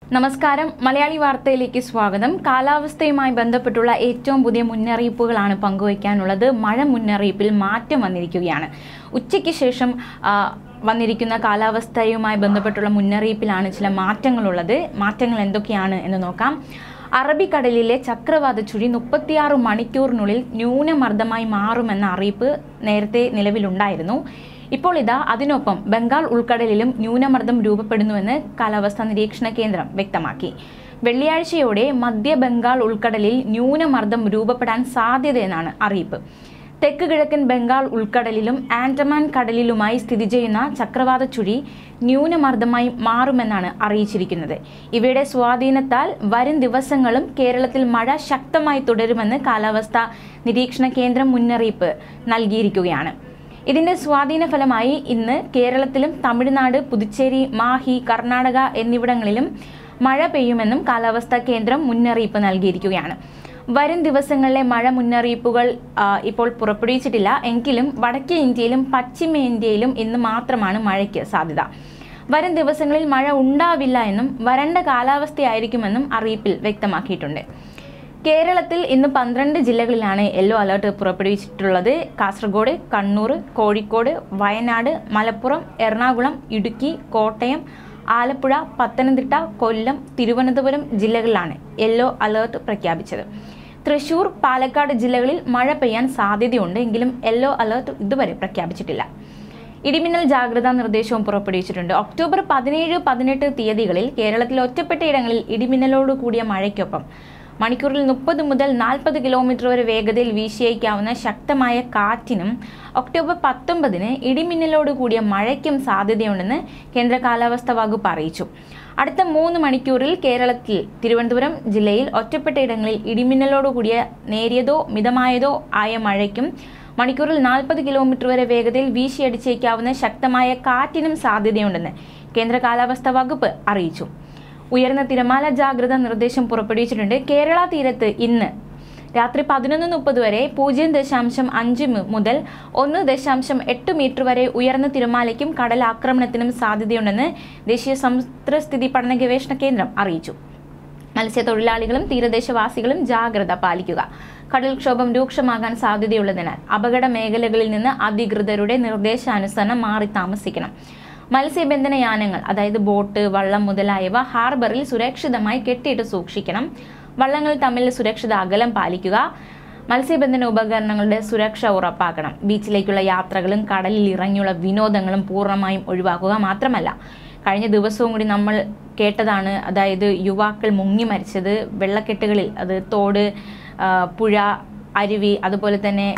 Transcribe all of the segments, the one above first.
നമസ്കാരം മലയാളി വാർത്തയിലേക്ക് സ്വാഗതം കാലാവസ്ഥയുമായി ബന്ധപ്പെട്ടുള്ള ഏറ്റവും പുതിയ മുന്നറിയിപ്പുകളാണ് പങ്കുവയ്ക്കാനുള്ളത് മഴ മുന്നറിയിപ്പിൽ മാറ്റം വന്നിരിക്കുകയാണ് ഉച്ചയ്ക്ക് ശേഷം ആ, വന്നിരിക്കുന്ന കാലാവസ്ഥയുമായി ബന്ധപ്പെട്ടുള്ള മുന്നറിയിപ്പിലാണ് ചില മാറ്റങ്ങളുള്ളത് മാറ്റങ്ങൾ എന്തൊക്കെയാണ് എന്ന് നോക്കാം അറബിക്കടലിലെ ചക്രവാത ചുഴി മുപ്പത്തിയാറ് മണിക്കൂറിനുള്ളിൽ ന്യൂനമർദ്ദമായി മാറുമെന്ന അറിയിപ്പ് നേരത്തെ നിലവിലുണ്ടായിരുന്നു ഇപ്പോൾ ഇതാ അതിനൊപ്പം ബംഗാൾ ഉൾക്കടലിലും ന്യൂനമർദ്ദം രൂപപ്പെടുന്നുവെന്ന് കാലാവസ്ഥാ നിരീക്ഷണ കേന്ദ്രം വ്യക്തമാക്കി വെള്ളിയാഴ്ചയോടെ മധ്യ ബംഗാൾ ഉൾക്കടലിൽ ന്യൂനമർദ്ദം രൂപപ്പെടാൻ സാധ്യതയെന്നാണ് അറിയിപ്പ് തെക്ക് കിഴക്കൻ ബംഗാൾ ഉൾക്കടലിലും ആൻഡമാൻ കടലിലുമായി സ്ഥിതി ചെയ്യുന്ന ചക്രവാത ചുഴി ന്യൂനമർദ്ദമായി മാറുമെന്നാണ് അറിയിച്ചിരിക്കുന്നത് ഇവയുടെ സ്വാധീനത്താൽ വരും ദിവസങ്ങളും കേരളത്തിൽ മഴ ശക്തമായി തുടരുമെന്ന് കാലാവസ്ഥാ നിരീക്ഷണ കേന്ദ്രം മുന്നറിയിപ്പ് നൽകിയിരിക്കുകയാണ് ഇതിന്റെ സ്വാധീന ഫലമായി ഇന്ന് കേരളത്തിലും തമിഴ്നാട് പുതുച്ചേരി മാഹി കർണാടക എന്നിവിടങ്ങളിലും മഴ പെയ്യുമെന്നും കാലാവസ്ഥാ കേന്ദ്രം മുന്നറിയിപ്പ് നൽകിയിരിക്കുകയാണ് വരും ദിവസങ്ങളിലെ മഴ മുന്നറിയിപ്പുകൾ ആ, ഇപ്പോൾ പുറപ്പെടുവിച്ചിട്ടില്ല എങ്കിലും വടക്കേ ഇന്ത്യയിലും പശ്ചിമ ഇന്ത്യയിലും ഇന്ന് മാത്രമാണ് മഴയ്ക്ക് സാധ്യത വരും ദിവസങ്ങളിൽ മഴ ഉണ്ടാവില്ല എന്നും വരണ്ട കാലാവസ്ഥയായിരിക്കുമെന്നും അറിയിപ്പിൽ വ്യക്തമാക്കിയിട്ടുണ്ട് കേരളത്തിൽ ഇന്ന് പന്ത്രണ്ട് ജില്ലകളിലാണ് യെല്ലോ അലർട്ട് പുറപ്പെടുവിച്ചിട്ടുള്ളത് കാസർഗോഡ് കണ്ണൂർ കോഴിക്കോട് വയനാട് മലപ്പുറം എറണാകുളം ഇടുക്കി കോട്ടയം ആലപ്പുഴ പത്തനംതിട്ട കൊല്ലം തിരുവനന്തപുരം ജില്ലകളിലാണ് യെല്ലോ അലർട്ട് പ്രഖ്യാപിച്ചത് തൃശൂർ പാലക്കാട് ജില്ലകളിൽ മഴ പെയ്യാൻ സാധ്യതയുണ്ട് എങ്കിലും യെല്ലോ അലർട്ട് ഇതുവരെ പ്രഖ്യാപിച്ചിട്ടില്ല ഇടിമിന്നൽ ജാഗ്രതാ നിർദ്ദേശവും പുറപ്പെടുവിച്ചിട്ടുണ്ട് ഒക്ടോബർ പതിനേഴ് പതിനെട്ട് തീയതികളിൽ കേരളത്തിൽ ഒറ്റപ്പെട്ട ഇടങ്ങളിൽ ഇടിമിന്നലോട് കൂടിയ മഴയ്ക്കൊപ്പം മണിക്കൂറിൽ മുപ്പത് മുതൽ നാൽപ്പത് കിലോമീറ്റർ വരെ വേഗതയിൽ വീശിയേക്കാവുന്ന ശക്തമായ കാറ്റിനും ഒക്ടോബർ പത്തൊമ്പതിന് ഇടിമിന്നലോട് കൂടിയ മഴയ്ക്കും സാധ്യതയുണ്ടെന്ന് കേന്ദ്ര കാലാവസ്ഥാ വകുപ്പ് അറിയിച്ചു അടുത്ത മൂന്ന് മണിക്കൂറിൽ കേരളത്തിൽ തിരുവനന്തപുരം ജില്ലയിൽ ഒറ്റപ്പെട്ട ഇടങ്ങളിൽ ഇടിമിന്നലോട് കൂടിയ നേരിയതോ മിതമായതോ ആയ മഴയ്ക്കും മണിക്കൂറിൽ നാൽപ്പത് കിലോമീറ്റർ വരെ വേഗതയിൽ വീശിയടിച്ചേക്കാവുന്ന ശക്തമായ കാറ്റിനും സാധ്യതയുണ്ടെന്ന് കേന്ദ്ര കാലാവസ്ഥാ വകുപ്പ് അറിയിച്ചു ഉയർന്ന തിരമാല ജാഗ്രതാ നിർദ്ദേശം പുറപ്പെടുവിച്ചിട്ടുണ്ട് കേരള തീരത്ത് ഇന്ന് രാത്രി പതിനൊന്ന് മുപ്പത് വരെ പൂജ്യം ദശാംശം അഞ്ച് മു- മുതൽ ഒന്ന് ദശാംശം എട്ട് മീറ്റർ വരെ ഉയർന്ന തിരമാലയ്ക്കും കടലാക്രമണത്തിനും സാധ്യതയുണ്ടെന്ന് ദേശീയ സമുദ്രസ്ഥിതി പഠന ഗവേഷണ കേന്ദ്രം അറിയിച്ചു മത്സ്യത്തൊഴിലാളികളും തീരദേശവാസികളും ജാഗ്രത പാലിക്കുക കടൽക്ഷോഭം രൂക്ഷമാകാൻ സാധ്യതയുള്ളതിനാൽ അപകട മേഖലകളിൽ നിന്ന് അധികൃതരുടെ നിർദ്ദേശാനുസരണം മാറി താമസിക്കണം മത്സ്യബന്ധന യാനങ്ങൾ അതായത് ബോട്ട് വള്ളം മുതലായവ ഹാർബറിൽ സുരക്ഷിതമായി കെട്ടിയിട്ട് സൂക്ഷിക്കണം വള്ളങ്ങൾ തമ്മിൽ സുരക്ഷിത അകലം പാലിക്കുക മത്സ്യബന്ധന ഉപകരണങ്ങളുടെ സുരക്ഷ ഉറപ്പാക്കണം ബീച്ചിലേക്കുള്ള യാത്രകളും കടലിൽ ഇറങ്ങിയുള്ള വിനോദങ്ങളും പൂർണ്ണമായും ഒഴിവാക്കുക മാത്രമല്ല കഴിഞ്ഞ ദിവസവും കൂടി നമ്മൾ കേട്ടതാണ് അതായത് യുവാക്കൾ മുങ്ങി മരിച്ചത് വെള്ളക്കെട്ടുകളിൽ അത് തോട് ആ, പുഴ അരുവി അതുപോലെ തന്നെ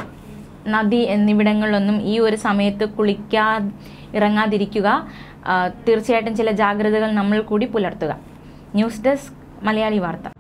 നദി എന്നിവിടങ്ങളിലൊന്നും ഈ ഒരു സമയത്ത് കുളിക്കാ ഇറങ്ങാതിരിക്കുക ആ, തീർച്ചയായിട്ടും ചില ജാഗ്രതകൾ നമ്മൾ കൂടി പുലർത്തുക ന്യൂസ് ഡെസ്ക് മലയാളി വാർത്ത